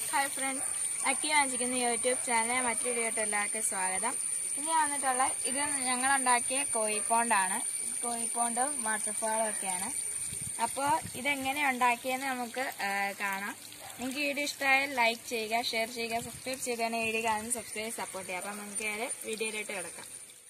Hi friends Akki വാഞ്ചിക്കുന്ന YouTube ചാനലിലെ മറ്റൊരു വീഡിയോ എല്ലാവർക്കും സ്വാഗതം ഇനി വന്നിട്ടുള്ള ഇത് ഞങ്ങളുണ്ടാക്കിയ കോഴിപ്പോണ്ടാണ് കോഴിപ്പോണ്ടും വാട്ടർഫാളും ഒക്കെയാണ് അപ്പോൾ ഇതെങ്ങനെ ഉണ്ടാക്കിയെന്ന് നമുക്ക് ആ, കാണാം നിങ്ങൾക്ക് വീഡിയോ ഇഷ്ടമായാൽ ലൈക്ക് ചെയ്യുക ഷെയർ ചെയ്യുക സബ്സ്ക്രൈബ് ചെയ്താണ് വീഡിയോ കാണുന്ന സബ്സ്ക്രൈബ് സപ്പോർട്ട് ചെയ്യുക അപ്പം നമുക്ക് നേരെ വീഡിയോയിലോട്ട് കിടക്കാം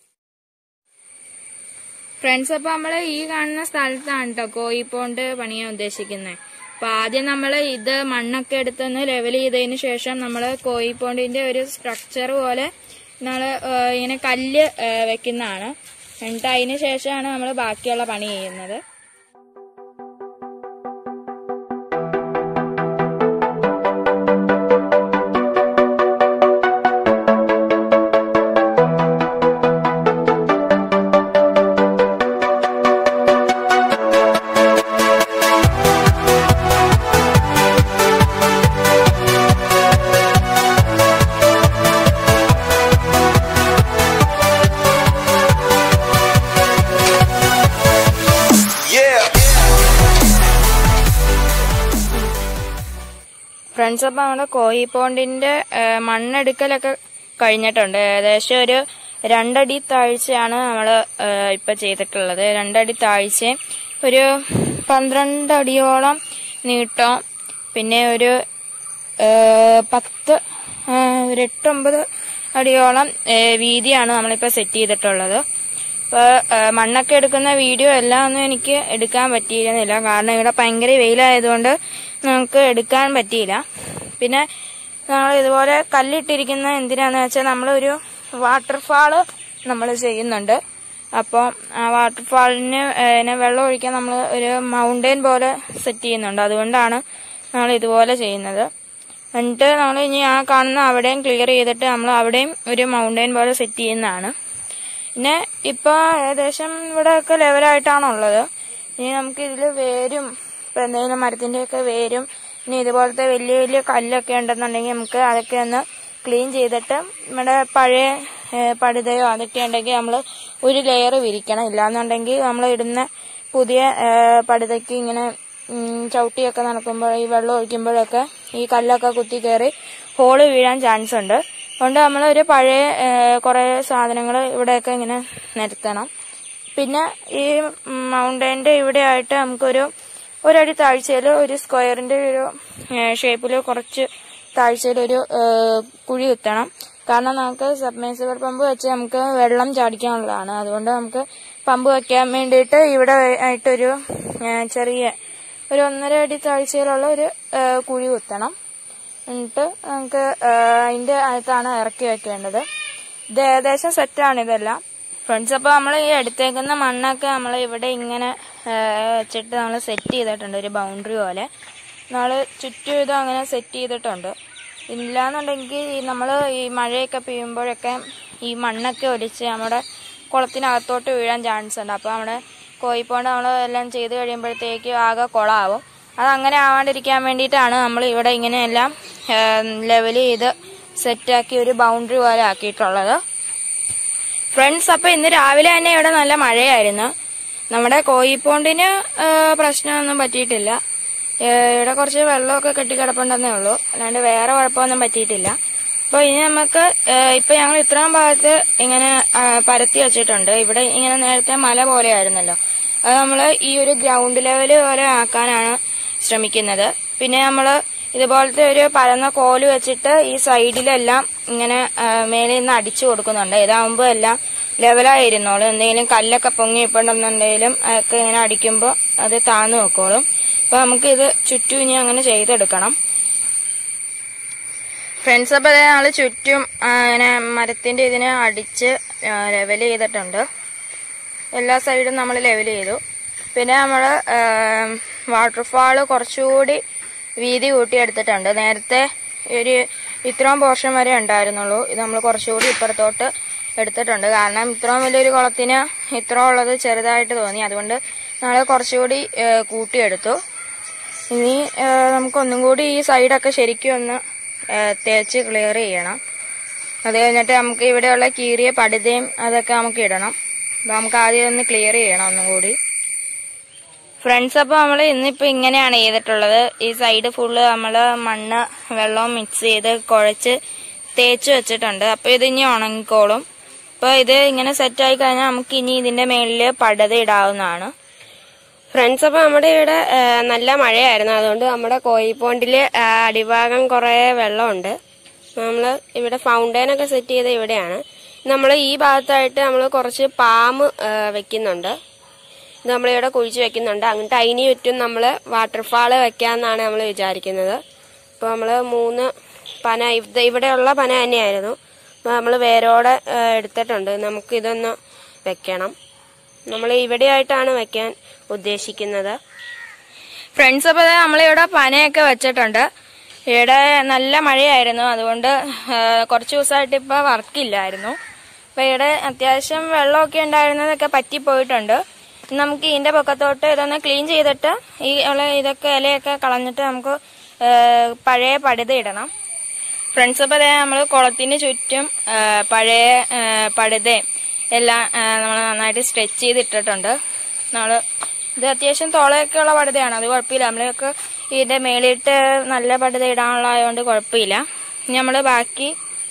ഫ്രണ്ട്സ് അപ്പൊ നമ്മള് ഈ കാണുന്ന സ്ഥലത്താണ് കേട്ടോ കോഴിപ്പോണ്ട് പണിയാൻ ഉദ്ദേശിക്കുന്നത് അപ്പൊ ആദ്യം നമ്മൾ ഇത് മണ്ണൊക്കെ എടുത്തൊന്ന് ലെവൽ ചെയ്തതിന് ശേഷം നമ്മൾ കോഴിപ്പോണ്ടിന്റെ ഒരു സ്ട്രക്ചർ പോലെ നമ്മൾ ഇങ്ങനെ കല്ല് ഏ, വെക്കുന്നതാണ് എന്നിട്ട് അതിന് ശേഷമാണ് നമ്മൾ ബാക്കിയുള്ള പണി ചെയ്യുന്നത് Yeah. ഫ്രണ്ട്സ് അപ്പൊ നമ്മുടെ കോഴിപ്പോണ്ടിന്റെ ഏ, മണ്ണെടുക്കലൊക്കെ കഴിഞ്ഞിട്ടുണ്ട് ഏകദേശം ഒരു രണ്ടടി താഴ്ചയാണ് നമ്മൾ ഇപ്പൊ ചെയ്തിട്ടുള്ളത് രണ്ടടി താഴ്ച ഒരു പന്ത്രണ്ട് അടിയോളം നീട്ടം പിന്നെ ഒരു ഏ, പത്ത് ഏ, ഒരു എട്ടൊമ്പത് അടിയോളം ഏ, വീതിയാണ് നമ്മളിപ്പോ സെറ്റ് ചെയ്തിട്ടുള്ളത് ഇപ്പൊ ഏ, മണ്ണൊക്കെ എടുക്കുന്ന വീഡിയോ എല്ലാം ഒന്നും എനിക്ക് എടുക്കാൻ പറ്റിയിരുന്നില്ല കാരണം ഇവിടെ ഭയങ്കര വെയിലായതുകൊണ്ട് നമുക്ക് എടുക്കാൻ പറ്റിയില്ല പിന്നെ നമ്മൾ ഇതുപോലെ കല്ലിട്ടിരിക്കുന്ന എന്തിനാന്ന് വെച്ചാൽ നമ്മളൊരു വാട്ടർഫാള് നമ്മൾ ചെയ്യുന്നുണ്ട് അപ്പോൾ ആ വാട്ടർഫാളിന് ഇതിനെ വെള്ളം ഒഴിക്കാൻ നമ്മൾ ഒരു മൗണ്ടെയിൻ പോലെ സെറ്റ് ചെയ്യുന്നുണ്ട് അതുകൊണ്ടാണ് നമ്മൾ ഇതുപോലെ ചെയ്യുന്നത് എന്നിട്ട് നമ്മൾ ഇനി ആ കാണുന്ന അവിടെയും ക്ലിയർ ചെയ്തിട്ട് നമ്മൾ അവിടെയും ഒരു മൗണ്ടെയിൻ പോലെ സെറ്റ് ചെയ്യുന്നതാണ് പിന്നെ ഇപ്പൊ ഏകദേശം ഇവിടെ ഒക്കെ ലെവലായിട്ടാണുള്ളത് ഇനി നമുക്ക് ഇതിൽ വേരും ഇപ്പൊ എന്തെങ്കിലും മരത്തിന്റെ ഒക്കെ വേരും ഇനി ഇതുപോലത്തെ വലിയ വലിയ കല്ലൊക്കെ ഉണ്ടെന്നുണ്ടെങ്കിൽ നമുക്ക് അതൊക്കെ ഒന്ന് ക്ലീൻ ചെയ്തിട്ട് നമ്മുടെ പഴയ ഏ, പടുതയോ അതൊക്കെ ഉണ്ടെങ്കിൽ നമ്മൾ ഒരു ലെയർ വിരിക്കണം ഇല്ലാന്നുണ്ടെങ്കിൽ നമ്മൾ ഇടുന്ന പുതിയ ഏ, പടുതയ്ക്ക് ഇങ്ങനെ ഉം, ചവിട്ടിയൊക്കെ നടക്കുമ്പോൾ ഈ വെള്ളം ഒഴിക്കുമ്പോഴൊക്കെ ഈ കല്ലൊക്കെ കുത്തി കയറി ഹോള് വീഴാൻ ചാൻസ് ഉണ്ട് അതുകൊണ്ട് നമ്മൾ ഒരു പഴയ കുറെ സാധനങ്ങൾ ഇവിടെയൊക്കെ ഇങ്ങനെ നിരത്തണം പിന്നെ ഈ മൗണ്ടൈൻ്റെ ഇവിടെ ആയിട്ട് നമുക്കൊരു ഒരടി താഴ്ചയിൽ ഒരു സ്ക്വയറിന്റെ ഒരു ഷേപ്പിൽ കുറച്ച് താഴ്ചയിൽ ഒരു കുഴി കുത്തണം കാരണം നമുക്ക് സബ്മേഴ്സിബിൾ പമ്പ് വെച്ച് നമുക്ക് വെള്ളം ചാടിക്കാനുള്ളതാണ് അതുകൊണ്ട് നമുക്ക് പമ്പ് വെക്കാൻ വേണ്ടിയിട്ട് ഇവിടെ ആയിട്ടൊരു ഏ, ചെറിയ ഒരു ഒന്നര അടി താഴ്ചയിലുള്ള ഒരു ഏ, കുഴി കുത്തണം എന്നിട്ട് നമുക്ക് ആ, അതിന്റെ അകത്താണ് ഇറക്കി വെക്കേണ്ടത് ഇത് ഏകദേശം സെറ്റാണ് ഇതെല്ലാം ഫ്രണ്ട്സ് അപ്പോൾ നമ്മൾ ഈ എടുത്തേക്കുന്ന മണ്ണൊക്കെ നമ്മൾ ഇവിടെ ഇങ്ങനെ ആ, വെച്ചിട്ട് നമ്മൾ സെറ്റ് ചെയ്തിട്ടുണ്ട് ഒരു ബൗണ്ടറി പോലെ നമ്മൾ ചുറ്റും ഇത് അങ്ങനെ സെറ്റ് ചെയ്തിട്ടുണ്ട് ഇല്ലാന്നുണ്ടെങ്കിൽ നമ്മൾ ഈ മഴയൊക്കെ പെയ്യുമ്പോഴൊക്കെ ഈ മണ്ണൊക്കെ ഒലിച്ച് നമ്മുടെ കുളത്തിനകത്തോട്ട് വീഴാൻ ചാൻസ് ഉണ്ട് അപ്പോൾ നമ്മുടെ കോഴിപ്പോണ്ട് നമ്മൾ എല്ലാം ചെയ്ത് കഴിയുമ്പോഴത്തേക്ക് ആകെ കുളമാവും അതങ്ങനെ ആവാണ്ടിരിക്കാൻ വേണ്ടിയിട്ടാണ് നമ്മൾ ഇവിടെ ഇങ്ങനെയെല്ലാം ലെവൽ ചെയ്ത് സെറ്റാക്കി ഒരു ബൗണ്ടറി പോലെ ആക്കിയിട്ടുള്ളത് ഫ്രണ്ട്സ് അപ്പൊ ഇന്ന് രാവിലെ തന്നെ ഇവിടെ നല്ല മഴയായിരുന്നു നമ്മുടെ കോഴിപ്പോണ്ടിന് ആ, പ്രശ്നമൊന്നും പറ്റിയിട്ടില്ല ഏ, ഇവിടെ കുറച്ച് വെള്ളമൊക്കെ കെട്ടിക്കിടപ്പുണ്ടെന്നേ ഉള്ളൂ അല്ലാണ്ട് വേറെ കുഴപ്പമൊന്നും പറ്റിയിട്ടില്ല അപ്പൊ ഇനി നമുക്ക് ഏ, ഇപ്പൊ ഞങ്ങൾ ഇത്രയും ഭാഗത്ത് ഇങ്ങനെ ആ, പരത്തി വെച്ചിട്ടുണ്ട് ഇവിടെ ഇങ്ങനെ നേരത്തെ മല പോലെയായിരുന്നല്ലോ അത് നമ്മൾ ഈ ഒരു ഗ്രൗണ്ട് ലെവൽ പോലെ ആക്കാനാണ് ശ്രമിക്കുന്നത് പിന്നെ നമ്മൾ ഇതുപോലത്തെ ഒരു പരന്ന കോല് വെച്ചിട്ട് ഈ സൈഡിലെല്ലാം ഇങ്ങനെ ആ, മേലെ നിന്ന് അടിച്ചു കൊടുക്കുന്നുണ്ട് ഇതാവുമ്പോൾ എല്ലാം ലെവലായിരുന്നോളും എന്തെങ്കിലും കല്ലൊക്കെ പൊങ്ങി ഇപ്പുണ്ടെന്നുണ്ടെങ്കിലും അതൊക്കെ ഇങ്ങനെ അടിക്കുമ്പോൾ അത് താന്നു വെക്കോളും അപ്പൊ നമുക്ക് ഇത് ചുറ്റും ഇനി അങ്ങനെ ചെയ്തെടുക്കണം ഫ്രണ്ട്സ് അപ്പൊ അതേ നമ്മള് ചുറ്റും ആ, ഇങ്ങനെ മരത്തിന്റെ ഇതിനെ അടിച്ച് ലെവൽ ചെയ്തിട്ടുണ്ട് എല്ലാ സൈഡും നമ്മൾ ലെവൽ ചെയ്തു പിന്നെ നമ്മൾ വാട്ടർഫാള് കുറച്ചുകൂടി വീതി കൂട്ടി എടുത്തിട്ടുണ്ട് നേരത്തെ ഒരു ഇത്രയും പോർഷൻ വരെ ഉണ്ടായിരുന്നുള്ളൂ ഇത് നമ്മൾ കുറച്ചുകൂടി ഇപ്പുറത്തോട്ട് എടുത്തിട്ടുണ്ട് കാരണം ഇത്രയും വലിയൊരു കുളത്തിന് ഇത്ര ഉള്ളത് ചെറുതായിട്ട് തോന്നി അതുകൊണ്ട് നമ്മൾ കുറച്ചുകൂടി ഏ, കൂട്ടിയെടുത്തു ഇനി ഏ, നമുക്കൊന്നും കൂടി ഈ സൈഡൊക്കെ ശരിക്കും ഒന്ന് ഏ, തേച്ച് ക്ലിയർ ചെയ്യണം അത് കഴിഞ്ഞിട്ട് നമുക്ക് ഇവിടെയുള്ള കീറിയ പടുതയും അതൊക്കെ നമുക്ക് ഇടണം അപ്പൊ നമുക്ക് ആദ്യം ഒന്ന് ക്ലിയർ ചെയ്യണം ഒന്നും കൂടി ഫ്രണ്ട്സ് അപ്പോൾ നമ്മൾ ഇന്നിപ്പോൾ ഇങ്ങനെയാണ് ചെയ്തിട്ടുള്ളത് ഈ സൈഡ് ഫുള്ള് നമ്മൾ മണ്ണ് വെള്ളവും മിക്സ് ചെയ്ത് കുഴച്ച് തേച്ച് വെച്ചിട്ടുണ്ട് അപ്പോൾ ഇത് ഇനി ഉണങ്ങിക്കോളും അപ്പോൾ ഇത് ഇങ്ങനെ സെറ്റായി കഴിഞ്ഞാൽ നമുക്ക് ഇനി ഇതിന്റെ മേളിൽ പടത ഇടാവുന്നതാണ് ഫ്രണ്ട്സ് അപ്പോൾ നമ്മുടെ ഇവിടെ ആ, നല്ല മഴയായിരുന്നു അതുകൊണ്ട് നമ്മുടെ കോയിപ്പോണ്ടിൽ അടിഭാഗം കുറേ വെള്ളമുണ്ട് നമ്മൾ ഇവിടെ ഫൗണ്ടൈനൊക്കെ സെറ്റ് ചെയ്ത് ഇവിടെയാണ് നമ്മൾ ഈ ഭാഗത്തായിട്ട് നമ്മൾ കുറച്ച് പാമ്പ് വെക്കുന്നുണ്ട് ഇത് നമ്മളിവിടെ കുഴിച്ച് വെക്കുന്നുണ്ട് അങ്ങോട്ട് അതിന് ചുറ്റും നമ്മൾ വാട്ടർഫാള് വെക്കാമെന്നാണ് നമ്മൾ വിചാരിക്കുന്നത് അപ്പോൾ നമ്മൾ മൂന്ന് പന ഇത് ഇവിടെയുള്ള പന തന്നെയായിരുന്നു അപ്പോൾ നമ്മൾ വേരോടെ ആ, എടുത്തിട്ടുണ്ട് നമുക്ക് ഇതൊന്ന് വെക്കണം നമ്മൾ ഇവിടെയായിട്ടാണ് വെക്കാൻ ഉദ്ദേശിക്കുന്നത് ഫ്രണ്ട്സ് അപ്പോൾ ദേ നമ്മളിവിടെ പനയൊക്കെ വെച്ചിട്ടുണ്ട് ഇവിടെ നല്ല മഴയായിരുന്നു അതുകൊണ്ട് ആ, കുറച്ച് ദിവസമായിട്ട് ഇപ്പോൾ വർക്കില്ലായിരുന്നു അപ്പോൾ ഇവിടെ അത്യാവശ്യം വെള്ളമൊക്കെ ഉണ്ടായിരുന്നതൊക്കെ പറ്റിപ്പോയിട്ടുണ്ട് നമുക്ക് ഇതിന്റെ പൊക്കത്തോട്ട് ഇതൊന്ന് ക്ലീൻ ചെയ്തിട്ട് ഈ ഉള്ള ഇതൊക്കെ ഇലയൊക്കെ കളഞ്ഞിട്ട് നമുക്ക് ആ, പഴയ പടുത ഇടണം ഫ്രണ്ട്സ് അപ്പോൾ നമ്മൾ കുളത്തിന് ചുറ്റും ആ, പഴയ ആ, പടുതയും എല്ലാം നമ്മൾ നന്നായിട്ട് സ്ട്രെച്ച് ചെയ്തിട്ടിട്ടുണ്ട് നമ്മൾ ഇത് അത്യാവശ്യം തോളയൊക്കെ ഉള്ള പടുതയാണ് അത് കുഴപ്പമില്ല നമ്മളൊക്കെ ഇതിന്റെ മേളിട്ട് നല്ല പടുത ഇടാനുള്ളതായതുകൊണ്ട് കുഴപ്പമില്ല ഇനി നമ്മൾ ബാക്കി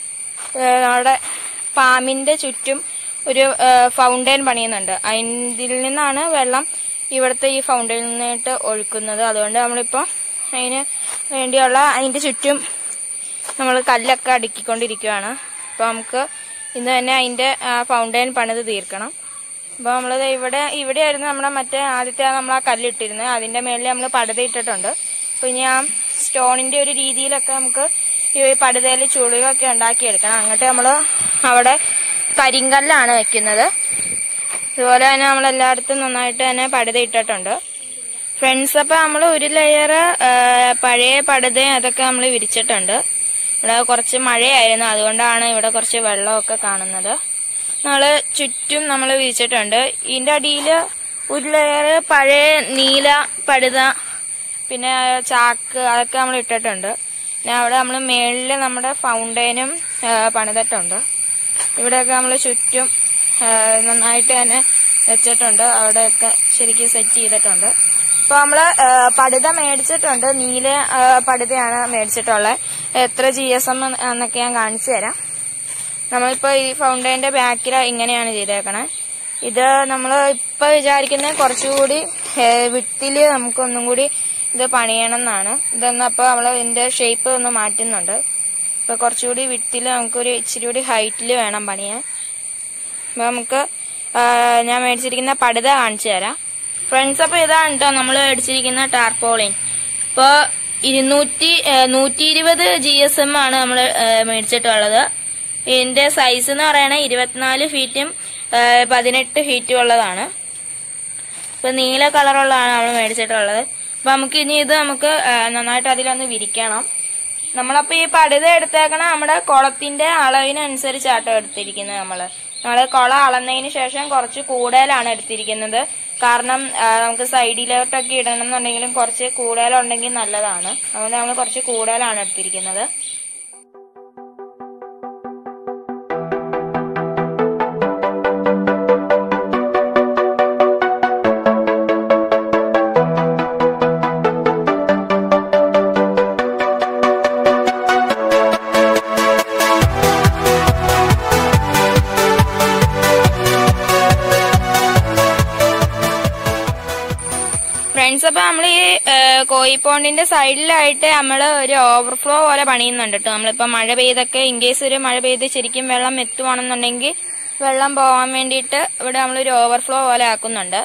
ആ, നമ്മുടെ പാമ്പിന്റെ ചുറ്റും ഒരു ഫൗണ്ടൈൻ പണിയുന്നുണ്ട് അതിൽ നിന്നാണ് വെള്ളം ഇവിടുത്തെ ഈ ഫൗണ്ടൈനിൽ നിന്നിട്ട് ഒഴുക്കുന്നത് അതുകൊണ്ട് നമ്മളിപ്പോൾ അതിന് വേണ്ടിയുള്ള അതിന്റെ ചുറ്റും നമ്മൾ കല്ലൊക്കെ അടുക്കിക്കൊണ്ടിരിക്കുകയാണ് അപ്പോൾ നമുക്ക് ഇന്ന് തന്നെ അതിന്റെ ഫൗണ്ടൈൻ പണിത് തീർക്കണം അപ്പോൾ നമ്മൾ ഇവിടെ ഇവിടെയായിരുന്നു നമ്മുടെ മറ്റേ ആദ്യത്തെ നമ്മൾ ആ കല്ലിട്ടിരുന്നത് അതിന്റെ മേളിൽ നമ്മൾ പടുത ഇട്ടിട്ടുണ്ട് അപ്പോൾ ഇനി ആ സ്റ്റോണിന്റെ ഒരു രീതിയിലൊക്കെ നമുക്ക് ഈ പടുതയിൽ ചുളിവൊക്കെ ഉണ്ടാക്കിയെടുക്കണം അങ്ങോട്ട് നമ്മൾ അവിടെ കരിങ്കല്ലാണ് വെക്കുന്നത് ഇതുപോലെ തന്നെ നമ്മൾ എല്ലായിടത്തും നന്നായിട്ട് തന്നെ പടുത ഇട്ടിട്ടുണ്ട് ഫ്രണ്ട്സ് അപ്പൊ നമ്മൾ ഒരു ലെയർ പഴയ പടുതയും അതൊക്കെ നമ്മൾ വിരിച്ചിട്ടുണ്ട് ഇവിടെ കുറച്ച് മഴയായിരുന്നു അതുകൊണ്ടാണ് ഇവിടെ കുറച്ച് വെള്ളമൊക്കെ കാണുന്നത് നമ്മള് ചുറ്റും നമ്മൾ വിരിച്ചിട്ടുണ്ട് ഇതിന്റെ അടിയിൽ ഒരു ലെയർ പഴയ നീല പടുത പിന്നെ ചാക്ക് അതൊക്കെ നമ്മൾ ഇട്ടിട്ടുണ്ട് പിന്നെ അവിടെ നമ്മൾ മേളിൽ നമ്മുടെ ഫൗണ്ടൈനും ആ, പണിതിട്ടുണ്ട് ഇവിടെയൊക്കെ നമ്മൾ ചുറ്റും ആ, നന്നായിട്ട് തന്നെ വെച്ചിട്ടുണ്ട് അവിടെയൊക്കെ ശരിക്കും സെറ്റ് ചെയ്തിട്ടുണ്ട് ഇപ്പൊ നമ്മള് ആ, പടുത മേടിച്ചിട്ടുണ്ട് നീല ആ, പടുതയാണ് മേടിച്ചിട്ടുള്ളത് എത്ര ജി എസ് എം എന്നൊക്കെ ഞാൻ കാണിച്ചു തരാം നമ്മളിപ്പോ ഈ ഫൗണ്ടൈന്റെ ബാക്കിൽ ഇങ്ങനെയാണ് ചെയ്തേക്കണേ ഇത് നമ്മൾ ഇപ്പൊ വിചാരിക്കുന്നത് കുറച്ചുകൂടി ഏഹ്, വിട്ടില് നമുക്ക് ഒന്നും കൂടി ഇത് പണിയണം എന്നാണ് ഇതൊന്ന് അപ്പൊ നമ്മൾ ഇതിന്റെ ഷേപ്പ് ഒന്ന് മാറ്റുന്നുണ്ട് ഇപ്പൊ കുറച്ചുകൂടി വിട്ടില് നമുക്കൊരു ഇച്ചിരി കൂടി ഹൈറ്റിൽ വേണം പണിയാൻ അപ്പൊ നമുക്ക് ആ, ഞാൻ മേടിച്ചിരിക്കുന്ന പടുത കാണിച്ചു തരാം ഫ്രണ്ട്സ് അപ്പൊ ഇതാണ് കേട്ടോ നമ്മൾ മേടിച്ചിരിക്കുന്ന ടാർപോളിൻ ഇപ്പൊ ഇരുന്നൂറ്റി നൂറ്റി ഇരുപത് ജി എസ് എം ആണ് നമ്മൾ മേടിച്ചിട്ടുള്ളത് ഇതിന്റെ സൈസ് എന്ന് പറയുന്നത് ഇരുപത്തിനാല് ഫീറ്റും ആ, പതിനെട്ട് ഫീറ്റും ഉള്ളതാണ് ഇപ്പൊ നീല കളറുള്ളതാണ് നമ്മൾ മേടിച്ചിട്ടുള്ളത് അപ്പൊ നമുക്ക് ഇനി ഇത് നമുക്ക് ആ, നന്നായിട്ട് അതിലൊന്ന് വിരിക്കണം നമ്മളപ്പോ ഈ പടുത എടുത്തേക്കണ നമ്മുടെ കുളത്തിന്റെ അളവിനനുസരിച്ചാട്ടോ എടുത്തിരിക്കുന്നത് നമ്മള് നമ്മള് കുളം അളന്നതിന് ശേഷം കുറച്ച് കൂടുതലാണ് എടുത്തിരിക്കുന്നത് കാരണം ആ, നമുക്ക് സൈഡിലോട്ടൊക്കെ ഇടണം എന്നുണ്ടെങ്കിലും കുറച്ച് കൂടുതലുണ്ടെങ്കിൽ നല്ലതാണ് അതുകൊണ്ട് നമ്മൾ കുറച്ച് കൂടുതലാണ് എടുത്തിരിക്കുന്നത് ഫ്രണ്ട്സ് അപ്പൊ നമ്മൾ ഈ ഏഹ്, കോയിപ്പോണ്ടിന്റെ സൈഡിലായിട്ട് നമ്മൾ ഒരു ഓവർഫ്ലോ പോലെ പണിയുന്നുണ്ട് കേട്ടോ നമ്മളിപ്പോ മഴ പെയ്തൊക്കെ ഇൻ കേസ് ഒരു മഴ പെയ്ത് ശരിക്കും വെള്ളം എത്തുവാണെന്നുണ്ടെങ്കിൽ വെള്ളം പോവാൻ വേണ്ടിയിട്ട് ഇവിടെ നമ്മളൊരു ഓവർഫ്ലോ പോലെ ആക്കുന്നുണ്ട്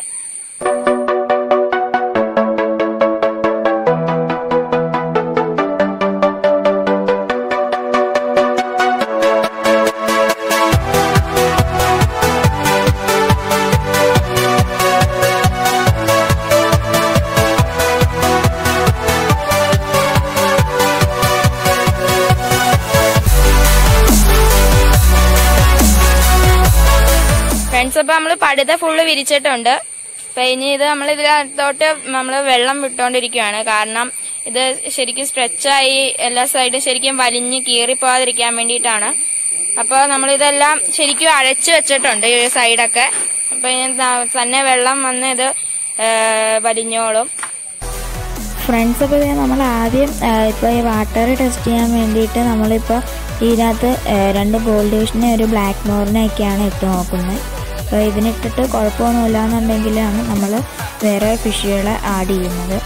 ഫ്രണ്ട്സ് അപ്പൊ നമ്മള് പടുത ഫുള്ള് വിരിച്ചിട്ടുണ്ട് അപ്പൊ ഇനി ഇത് നമ്മൾ ഇതിനകത്തോട്ട് നമ്മൾ വെള്ളം വിട്ടോണ്ടിരിക്കുകയാണ് കാരണം ഇത് ശരിക്കും സ്ട്രെച്ചായി എല്ലാ സൈഡും ശരിക്കും വലിഞ്ഞ് കീറിപ്പോവാതിരിക്കാൻ വേണ്ടിയിട്ടാണ് അപ്പൊ നമ്മൾ ഇതെല്ലാം ശരിക്കും അഴച്ചു വെച്ചിട്ടുണ്ട് ഈ സൈഡൊക്കെ അപ്പൊ ഇനി ത- തന്നെ വെള്ളം വന്ന് ഇത് ആ, വലിഞ്ഞോളും ഫ്രണ്ട്സ് അപ്പോൾ ഇത് നമ്മൾ ആദ്യം ഇപ്പോൾ ഈ വാട്ടർ ടെസ്റ്റ് ചെയ്യാൻ വേണ്ടിയിട്ട് നമ്മളിപ്പോൾ ഇതിനകത്ത് ആ, രണ്ട് ഗോൾഡ് ഡിവിഷനെ ഒരു ബ്ലാക്ക് മോറിനെയൊക്കെയാണ് ഇട്ട് നോക്കുന്നത് അപ്പോൾ ഇതിനിട്ടിട്ട് കുഴപ്പമൊന്നുമില്ല എന്നുണ്ടെങ്കിലാണ് നമ്മൾ വേറെ ഫിഷുകളെ ആഡ് ചെയ്യുന്നത്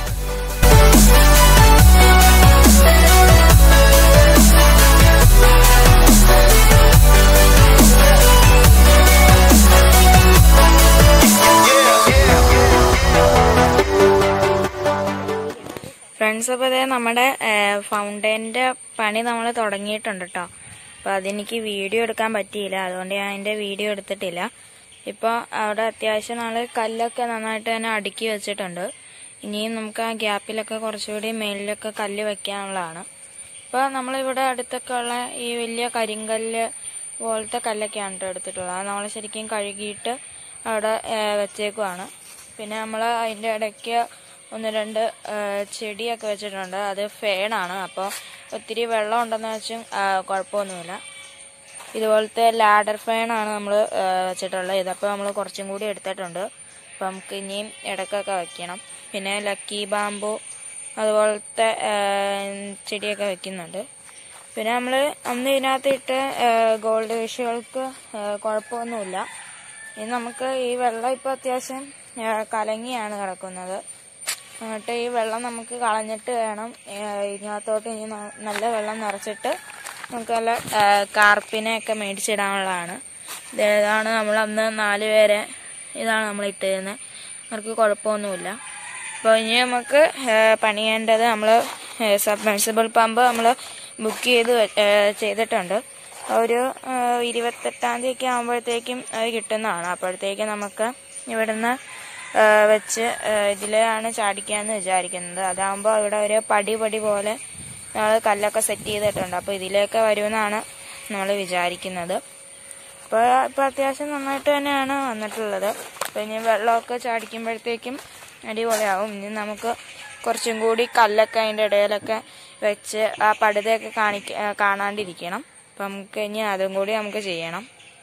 ഫ്രണ്ട്സ് അപ്പോൾ ഇതേ നമ്മുടെ ഫൗണ്ടൈൻ്റെ പണി നമ്മൾ തുടങ്ങിയിട്ടുണ്ട് കേട്ടോ അപ്പോൾ അതെനിക്ക് വീഡിയോ എടുക്കാൻ പറ്റിയില്ല അതുകൊണ്ട് ഞാൻ അതിൻ്റെ വീഡിയോ എടുത്തിട്ടില്ല ഇപ്പോൾ അവിടെ അത്യാവശ്യം നാളെ കല്ലൊക്കെ നന്നായിട്ട് തന്നെ അടുക്കി വെച്ചിട്ടുണ്ട് ഇനിയും നമുക്ക് ആ ഗ്യാപ്പിലൊക്കെ കുറച്ചുകൂടി മേലിലൊക്കെ കല്ല് വെക്കാനുള്ളതാണ് ഇപ്പോൾ നമ്മളിവിടെ അടുത്തൊക്കെ ഉള്ള ഈ വലിയ കരിങ്കല്ല് പോലത്തെ കല്ലൊക്കെയാണ് കേട്ടോ എടുത്തിട്ടുള്ളത് അത് നമ്മൾ ശരിക്കും കഴുകിയിട്ട് അവിടെ ഏഹ്, വെച്ചേക്കുവാണ് പിന്നെ നമ്മൾ അതിൻ്റെ ഇടയ്ക്ക് ഒന്ന് രണ്ട് ഏഹ്, ചെടിയൊക്കെ വെച്ചിട്ടുണ്ട് അത് ഫേണാണ് അപ്പോൾ ഒത്തിരി വെള്ളം ഉണ്ടെന്ന് വെച്ചും ഏഹ്, കുഴപ്പമൊന്നുമില്ല ഇതുപോലത്തെ ലാഡർ ഫാനാണ് നമ്മൾ വെച്ചിട്ടുള്ളത് ഇതപ്പോൾ നമ്മൾ കുറച്ചും കൂടി എടുത്തിട്ടുണ്ട് അപ്പം നമുക്ക് ഇനിയും ഇടയ്ക്കൊക്കെ വെക്കണം പിന്നെ ലക്കി ബാമ്പു അതുപോലത്തെ ആ, ചെടിയൊക്കെ വെക്കുന്നുണ്ട് പിന്നെ നമ്മൾ അന്ന് ഇതിനകത്ത് ഇട്ട് ഗോൾഡ് ഫിഷുകൾക്ക് കുഴപ്പമൊന്നുമില്ല ഇനി നമുക്ക് ഈ വെള്ളം ഇപ്പോൾ അത്യാവശ്യം ആ, കലങ്ങിയാണ് കിടക്കുന്നത് എന്നിട്ട് ഈ വെള്ളം നമുക്ക് കളഞ്ഞിട്ട് വേണം ആ, ഇതിനകത്തോട്ട് ഇനി ന- നല്ല വെള്ളം നിറച്ചിട്ട് നമുക്ക് നല്ല ആ, കാർപ്പിനെയൊക്കെ മേടിച്ചിടാനുള്ളതാണ് ഇത് ഇതാണ് നമ്മൾ അന്ന് നാല് പേരെ ഇതാണ് നമ്മൾ ഇട്ടിരുന്നത് അവർക്ക് കുഴപ്പമൊന്നുമില്ല അപ്പോൾ ഇനി നമുക്ക് ആ, പണിയേണ്ടത് നമ്മൾ സബ്മെർസിബിൾ പമ്പ് നമ്മൾ ബുക്ക് ചെയ്ത് വെ- ആ, ചെയ്തിട്ടുണ്ട് ഒരു ആ, ഇരുപത്തെട്ടാം തീയതി ഒക്കെ ആകുമ്പോഴത്തേക്കും അത് കിട്ടുന്നതാണ് അപ്പോഴത്തേക്ക് നമുക്ക് ഇവിടുന്ന് ആ, വെച്ച് ആ, ഇതിലാണ് ചാടിക്കാന്ന് വിചാരിക്കുന്നത് അതാകുമ്പോൾ ഇവിടെ ഒരു പടി പടി പോലെ നമ്മൾ കല്ലൊക്കെ സെറ്റ് ചെയ്തിട്ടുണ്ട് അപ്പോൾ ഇതിലേക്ക് വരുമെന്നാണ് നമ്മൾ വിചാരിക്കുന്നത് അപ്പോൾ ഇപ്പോൾ അത്യാവശ്യം നന്നായിട്ട് തന്നെയാണ് വന്നിട്ടുള്ളത് അപ്പോൾ ഇനി വെള്ളമൊക്കെ ചാടിക്കുമ്പോഴത്തേക്കും അടിപൊളിയാവും ഇനി നമുക്ക് കുറച്ചും കൂടി കല്ലൊക്കെ അതിൻ്റെ ഇടയിലൊക്കെ വെച്ച് ആ പടുതയൊക്കെ കാണിക്ക ആ, കാണാണ്ടിരിക്കണം അപ്പം നമുക്ക് ഇനി അതും കൂടി നമുക്ക് ചെയ്യണം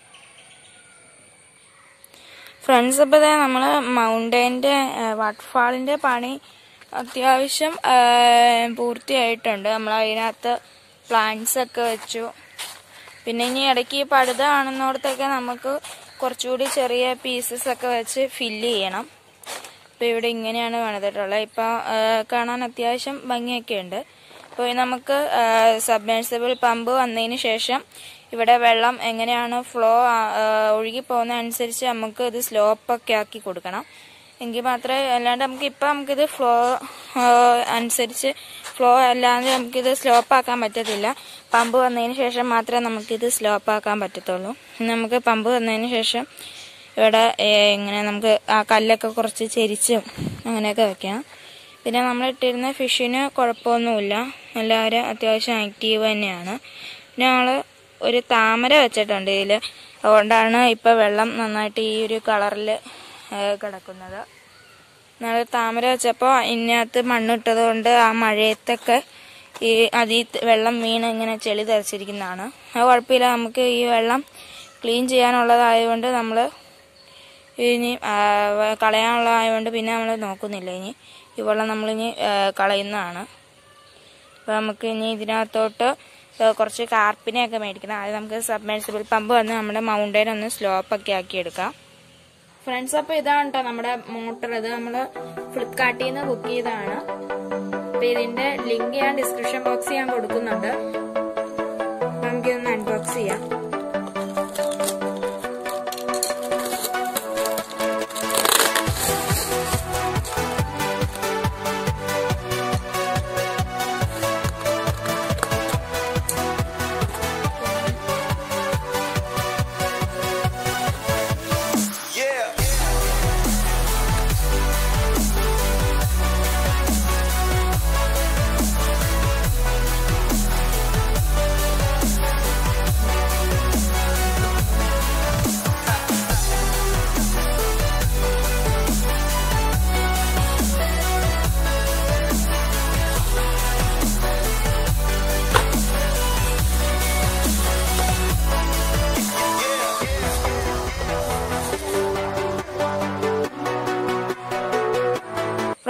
ഫ്രണ്ട്സ് ഇപ്പോൾ ഇതേ നമ്മൾ മൗണ്ടൈൻ്റെ വാട്ടർഫാളിൻ്റെ പണി അത്യാവശ്യം ആ, പൂർത്തിയായിട്ടുണ്ട് നമ്മൾ അതിനകത്ത് പ്ലാന്റ്സ് ഒക്കെ വെച്ചു പിന്നെ ഇനി ഇടയ്ക്ക് ഈ പടുത കാണുന്നിടത്തൊക്കെ നമുക്ക് കുറച്ചുകൂടി ചെറിയ പീസസ് ഒക്കെ വെച്ച് ഫില്ല് ചെയ്യണം ഇപ്പോൾ ഇവിടെ ഇങ്ങനെയാണ് പണിതിട്ടുള്ളത് ഇപ്പോൾ കാണാൻ അത്യാവശ്യം ഭംഗിയൊക്കെ ഉണ്ട് ഇപ്പോൾ നമുക്ക് സബ്മെർസിബിൾ പമ്പ് വന്നതിന് ശേഷം ഇവിടെ വെള്ളം എങ്ങനെയാണ് ഫ്ലോ ഒഴുകി പോകുന്ന അനുസരിച്ച് നമുക്ക് ഇത് സ്ലോപ്പൊക്കെ ആക്കി കൊടുക്കണം എങ്കിൽ മാത്രമേ അല്ലാണ്ട് നമുക്ക് ഇപ്പം നമുക്കിത് ഫ്ലോ അനുസരിച്ച് ഫ്ലോ അല്ലാതെ നമുക്കിത് സ്ലോപ്പ് ആക്കാൻ പറ്റത്തില്ല പമ്പ് വന്നതിന് ശേഷം മാത്രമേ നമുക്കിത് സ്ലോപ്പ് ആക്കാൻ പറ്റത്തുള്ളൂ ഇനി നമുക്ക് പമ്പ് വന്നതിന് ശേഷം ഇവിടെ ഏ, ഇങ്ങനെ നമുക്ക് ആ കല്ലൊക്കെ കുറച്ച് ചെരിച്ചും അങ്ങനെയൊക്കെ വെക്കണം പിന്നെ നമ്മൾ ഇട്ടിരുന്ന ഫിഷിന് കുഴപ്പമൊന്നുമില്ല എല്ലാവരും അത്യാവശ്യം ആക്റ്റീവ് തന്നെയാണ് പിന്നെ നമ്മൾ ഒരു താമര വെച്ചിട്ടുണ്ട് ഇതിൽ അതുകൊണ്ടാണ് ഇപ്പോൾ വെള്ളം നന്നായിട്ട് ഈ ഒരു കളറിൽ കിടക്കുന്നത് നമ്മൾ താമര വെച്ചപ്പോൾ ഇതിനകത്ത് മണ്ണിട്ടത് കൊണ്ട് ആ മഴയത്തൊക്കെ ഈ അതിൽ വെള്ളം വീണ് ഇങ്ങനെ ചെളി തെറിച്ചിരിക്കുന്നതാണ് അത് കുഴപ്പമില്ല നമുക്ക് ഈ വെള്ളം ക്ലീൻ ചെയ്യാനുള്ളതായതുകൊണ്ട് നമ്മൾ ഇനി ആ, വ- കളയാനുള്ളതായതുകൊണ്ട് പിന്നെ നമ്മൾ നോക്കുന്നില്ല ഇനി ഈ വെള്ളം നമ്മളിനി ആ, കളയുന്നതാണ് അപ്പോൾ നമുക്ക് ഇനി ഇതിനകത്തോട്ട് ഏ, കുറച്ച് കാർപ്പിനെയൊക്കെ മേടിക്കണം അത് നമുക്ക് സബ്മെർസിബിൾ പമ്പ് വന്ന് നമ്മുടെ മൗണ്ടൈൻ ഒന്ന് സ്ലോപ്പൊക്കെ ആക്കി എടുക്കാം ഫ്രണ്ട്സ് അപ്പോൾ ഇതാണ് കേട്ടോ നമ്മുടെ മോട്ടർ ഇത് നമ്മൾ ഫ്ലിപ്കാർട്ടിൽ നിന്ന് ബുക്ക് ചെയ്തതാണ് അപ്പോൾ ഇതിന്റെ ലിങ്ക് ഞാൻ ഡിസ്ക്രിപ്ഷൻ ബോക്സ് ഞാൻ കൊടുക്കുന്നുണ്ട് നമുക്കിതൊന്ന് അൺബോക്സ് ചെയ്യാം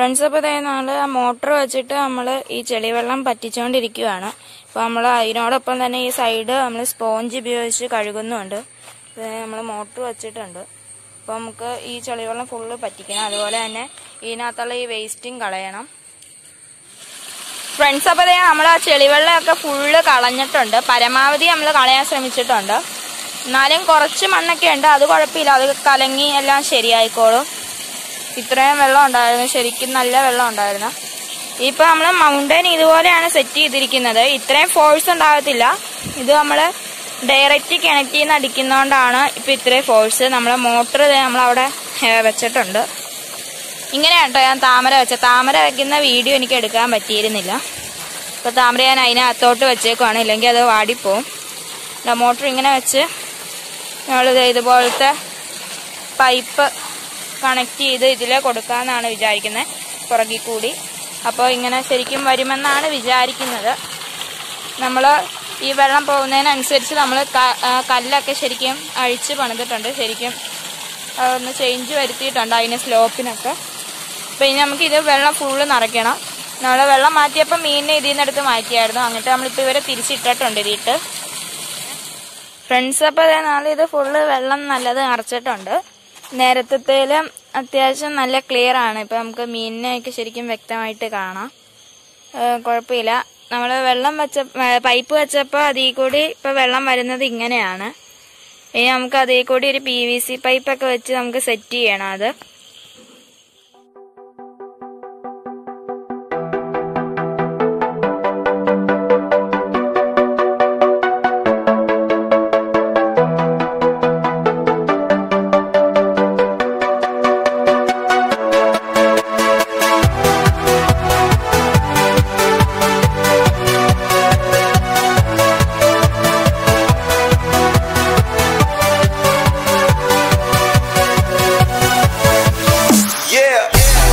ഫ്രണ്ട്സ് അപ്പോൾ ഇതേ നമ്മൾ മോട്ടർ വെച്ചിട്ട് നമ്മൾ ഈ ചെളിവെള്ളം പറ്റിച്ചുകൊണ്ടിരിക്കുകയാണ് അപ്പോൾ നമ്മൾ അതിനോടൊപ്പം തന്നെ ഈ സൈഡ് നമ്മൾ സ്പോഞ്ച് ഉപയോഗിച്ച് കഴുകുന്നുണ്ട് നമ്മൾ മോട്ടർ വെച്ചിട്ടുണ്ട് അപ്പോൾ നമുക്ക് ഈ ചെളിവെള്ളം ഫുള്ള് പറ്റിക്കണം അതുപോലെ തന്നെ ഇതിനകത്തുള്ള ഈ വേസ്റ്റും കളയണം ഫ്രണ്ട്സ് അപ്പോൾ ദേ നമ്മൾ ആ ചെളിവെള്ളമൊക്കെ ഫുള്ള് കളഞ്ഞിട്ടുണ്ട് പരമാവധി നമ്മൾ കളയാൻ ശ്രമിച്ചിട്ടുണ്ട് എന്നാലും കുറച്ച് മണ്ണൊക്കെ ഉണ്ട് അത് കുഴപ്പമില്ല അത് കലങ്ങി എല്ലാം ശരിയായിക്കോളും ഇത്രയും വെള്ളം ഉണ്ടായിരുന്നു ശരിക്കും നല്ല വെള്ളം ഉണ്ടായിരുന്നു ഇപ്പൊ നമ്മൾ മൗണ്ടൻ ഇതുപോലെയാണ് സെറ്റ് ചെയ്തിരിക്കുന്നത് ഇത്രയും ഫോഴ്സ് ഉണ്ടാകത്തില്ല ഇത് നമ്മൾ ഡയറക്റ്റ് കിണറ്റിൽ നിന്ന് അടിക്കുന്നതുകൊണ്ടാണ് ഇപ്പൊ ഇത്രയും ഫോഴ്സ് നമ്മൾ മോട്ടർ നമ്മളവിടെ ഏഹ്, വെച്ചിട്ടുണ്ട് ഇങ്ങനെ കേട്ടോ ഞാൻ താമര വെച്ച താമര വെക്കുന്ന വീഡിയോ എനിക്ക് എടുക്കാൻ പറ്റിയിരുന്നില്ല അപ്പൊ താമര ഞാൻ അതിനകത്തോട്ട് വെച്ചേക്കുവാണ് ഇല്ലെങ്കിൽ അത് വാടിപ്പോവും മോട്ടർ ഇങ്ങനെ വെച്ച് നമ്മളിത് ഇതുപോലത്തെ പൈപ്പ് കണക്ട് ചെയ്ത് ഇതിൽ കൊടുക്കാമെന്നാണ് വിചാരിക്കുന്നത് പുറകിൽ കൂടി അപ്പോൾ ഇങ്ങനെ ശരിക്കും വരുമെന്നാണ് വിചാരിക്കുന്നത് നമ്മൾ ഈ വെള്ളം പോകുന്നതിനനുസരിച്ച് നമ്മൾ കല്ലൊക്കെ ശരിക്കും അഴിച്ച് പണിതിട്ടുണ്ട് ശരിക്കും ഒന്ന് ചേഞ്ച് വരുത്തിയിട്ടുണ്ട് അതിന് സ്ലോപ്പിനൊക്കെ അപ്പോൾ ഇനി നമുക്ക് ഇത് വെള്ളം ഫുള്ള് നിറയ്ക്കണം നമ്മൾ വെള്ളം മാറ്റിയപ്പോൾ മീനിനെ ഇതിൽ നിന്ന് എടുത്ത് മാറ്റിയായിരുന്നു എന്നിട്ട് നമ്മളിപ്പോൾ ഇവരെ തിരിച്ചിട്ടിട്ടുണ്ട് ഇതിട്ട് ഫ്രണ്ട്സ് അപ്പോൾ അതേ നാളെ ഇത് ഫുള്ള് വെള്ളം നല്ലത് നിറച്ചിട്ടുണ്ട് നേരത്തേലും അത്യാവശ്യം നല്ല ക്ലിയർ ആണ് ഇപ്പം നമുക്ക് മീനിനെയൊക്കെ ശരിക്കും വ്യക്തമായിട്ട് കാണാം ഏഹ് കുഴപ്പമില്ല നമ്മൾ വെള്ളം വെച്ച ഏഹ് പൈപ്പ് വെച്ചപ്പോൾ അതിൽ കൂടി ഇപ്പം വെള്ളം വരുന്നത് ഇങ്ങനെയാണ് ഇനി നമുക്ക് അതിൽ കൂടി ഒരു പി വി സി പൈപ്പൊക്കെ വെച്ച് നമുക്ക് സെറ്റ് ചെയ്യണം അത് Yeah.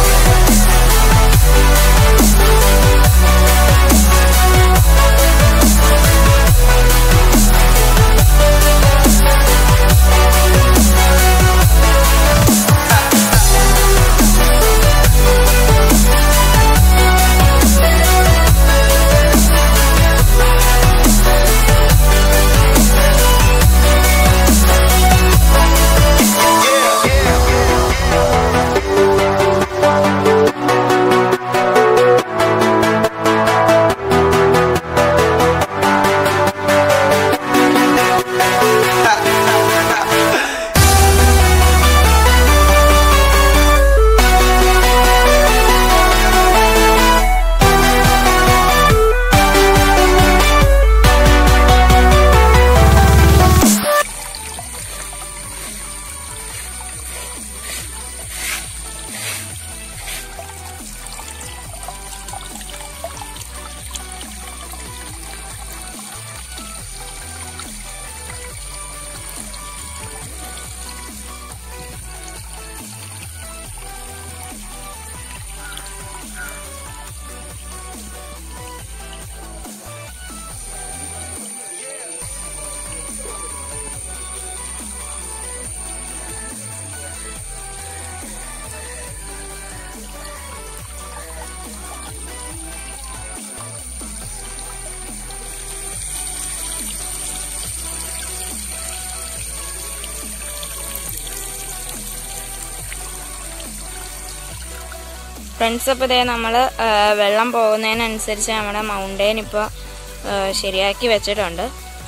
ഫ്രണ്ട്സ് അപ്പോൾ ഇതേ നമ്മൾ വെള്ളം പോകുന്നതിനനുസരിച്ച് നമ്മുടെ മൗണ്ടെയിൻ ഇപ്പോൾ ശരിയാക്കി വെച്ചിട്ടുണ്ട്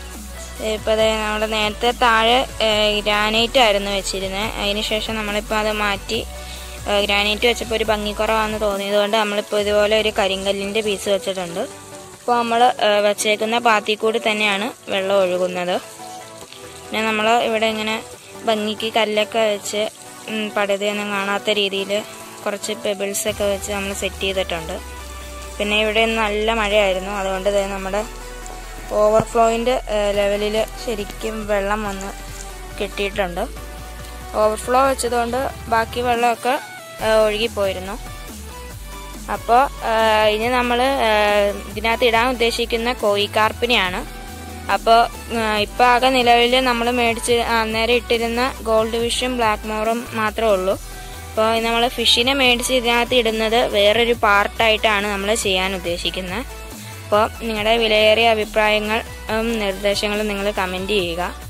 ഇപ്പോൾ അതേ നമ്മൾ നേരത്തെ താഴെ ഗ്രാനൈറ്റ് ആയിരുന്നു വെച്ചിരുന്നത് അതിന് ശേഷം നമ്മളിപ്പോൾ അത് മാറ്റി ഗ്രാനൈറ്റ് വെച്ചപ്പോൾ ഒരു ഭംഗിക്കുറവാണെന്ന് തോന്നിയത് കൊണ്ട് നമ്മളിപ്പോൾ ഇതുപോലെ ഒരു കരിങ്കല്ലിൻ്റെ പീസ് വെച്ചിട്ടുണ്ട് ഇപ്പോൾ നമ്മൾ വെച്ചേക്കുന്ന പാത്തി കൂടി തന്നെയാണ് വെള്ളം ഒഴുകുന്നത് പിന്നെ നമ്മൾ ഇവിടെ ഇങ്ങനെ ഭംഗിക്ക് കല്ലൊക്കെ വെച്ച് ഉം, പടുതയൊന്നും കാണാത്ത രീതിയിൽ കുറച്ച് പെബിൾസ് ഒക്കെ വെച്ച് നമ്മൾ സെറ്റ് ചെയ്തിട്ടുണ്ട് പിന്നെ ഇവിടെ നല്ല മഴയായിരുന്നു അതുകൊണ്ട് തന്നെ നമ്മുടെ ഓവർഫ്ലോയിൻ്റെ ലെവലിൽ ശരിക്കും വെള്ളം വന്ന് കിട്ടിയിട്ടുണ്ട് ഓവർഫ്ലോ വെച്ചതുകൊണ്ട് ബാക്കി വെള്ളമൊക്കെ ആ, ഒഴുകിപ്പോയിരുന്നു അപ്പോൾ ഇനി നമ്മൾ ഇതിനകത്ത് ഇടാൻ ഉദ്ദേശിക്കുന്ന കോയിക്കാർപ്പിനെയാണ് അപ്പോൾ ഇപ്പോൾ ആകെ നിലവിൽ നമ്മൾ മേടിച്ച് അന്നേരം ഇട്ടിരുന്ന ഗോൾഡ് വിഷും ബ്ലാക്ക് മോറും മാത്രമേ ഉള്ളൂ അപ്പോൾ നമ്മൾ ഫിഷിനെ മേടിച്ച് ഇതിനകത്ത് ഇടുന്നത് വേറൊരു പാർട്ടായിട്ടാണ് നമ്മൾ ചെയ്യാൻ ഉദ്ദേശിക്കുന്നത് അപ്പോൾ നിങ്ങളുടെ വിലയേറിയ അഭിപ്രായങ്ങൾ ഉം, നിർദ്ദേശങ്ങളും നിങ്ങൾ കമൻറ്റ് ചെയ്യുക